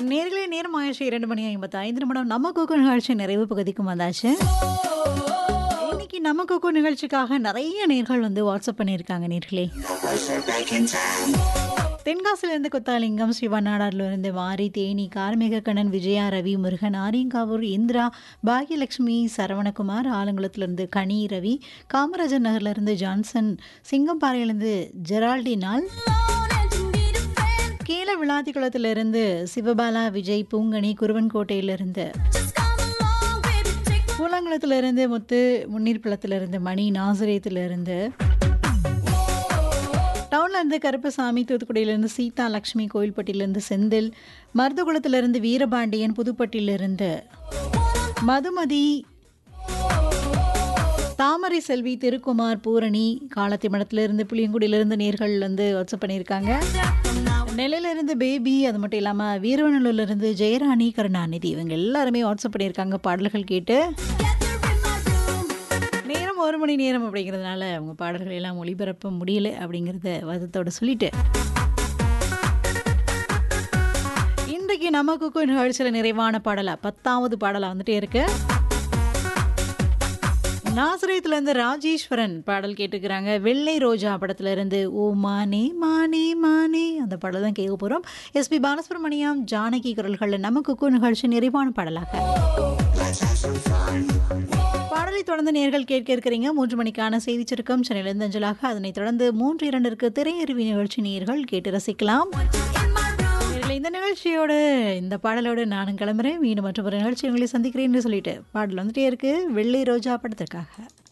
நேர்களே நேரம் ஆயிடுச்சு இரண்டு மணி ஐம்பத்தி ஐந்து நிமிடம் நம்ம கோகோ நிகழ்ச்சி நிறைவு பகுதிக்கும் வந்தாச்சு இன்னைக்கு நம்ம கோகோ நிகழ்ச்சிக்காக நிறைய நேர்கள் வந்து வாட்ஸ்அப் பண்ணியிருக்காங்க நேர்களே தென்காசிலிருந்து கொத்தாலிங்கம் சிவநாடாரிலிருந்து மாரி தேனி கார்மிக கண்ணன் விஜயா ரவி முருகன் ஆரியங்காவூர் இந்திரா பாகியலட்சுமி சரவணகுமார் ஆலங்குளத்திலிருந்து கனி ரவி காமராஜர் நகர்லேருந்து ஜான்சன் சிங்கம்பாறையிலிருந்து ஜெரால்டினால் கீழ விளாத்திக்குளத்திலிருந்து சிவபாலா விஜய் பூங்கனி குருவன்கோட்டையிலிருந்து கூலங்குளத்திலிருந்து முத்து முன்னீர்பள்ளத்திலிருந்து மணி நாசிரியத்திலிருந்து டவுன்ல இருந்து கருப்பசாமி தூத்துக்குடியிலேருந்து சீதா லக்ஷ்மி கோயில்பட்டியிலேருந்து செந்தில் மருதகுளத்திலிருந்து வீரபாண்டியன் புதுப்பட்டியிலிருந்து மதுமதி தாமரை செல்வி திருக்குமார் பூரணி காலத்திமடத்திலிருந்து புளியங்குடியிலிருந்து நேர்கள் வந்து வாட்ஸ்அப் பண்ணியிருக்காங்க நெல்லையிலிருந்து பேபி அது மட்டும் இல்லாமல் வீரவநல்லூர்லேருந்து ஜெயராணி கருணாநிதி இவங்க எல்லாருமே வாட்ஸ்அப் பண்ணியிருக்காங்க பாடல்கள் கேட்டு நேரம் ஒரு மணி நேரம் அப்படிங்கிறதுனால அவங்க பாடல்கள் எல்லாம் ஒளிபரப்ப முடியல அப்படிங்கிறத வருத்தத்தோட சொல்லிட்டு இன்றைக்கு நம்ம குக்கு நிகழ்ச்சியில் நிறைவான பாடலா பத்தாவது பாடலா வந்துட்டே இருக்கு நாசரேத்துலேருந்து ராஜேஸ்வரன் பாடல் கேட்டுக்கிறாங்க வெள்ளை ரோஜா படத்துல இருந்து ஓ மானே மானே மானே அந்த பாடல் தான் கேட்க போகிறோம் எஸ்பி பாலசுப்ரமணியம் ஜானகி குரல்களில் நம்ம குக்கு நிகழ்ச்சி நிறைவான பாடலாக பாடலை தொடர்ந்து நேர்கள் கேட்க இருக்கிறீங்க மூன்று மணிக்கான செய்தி சுருக்கம் சென்னையிலிருந்து அஞ்சலாக அதனைத் தொடர்ந்து மூன்று இரண்டிற்கு திரையருவி நிகழ்ச்சி நேர்கள் கேட்டு ரசிக்கலாம் நேயர்களே, இந்த நிகழ்ச்சியோடு இந்த பாடலோடு நானும் கிளம்புறேன் மீண்டும் மற்றொரு நிகழ்ச்சி உங்களை சந்திக்கிறேன்னு சொல்லிட்டு பாடல் வந்துட்டே இருக்கு வெள்ளை ரோஜா படத்திற்காக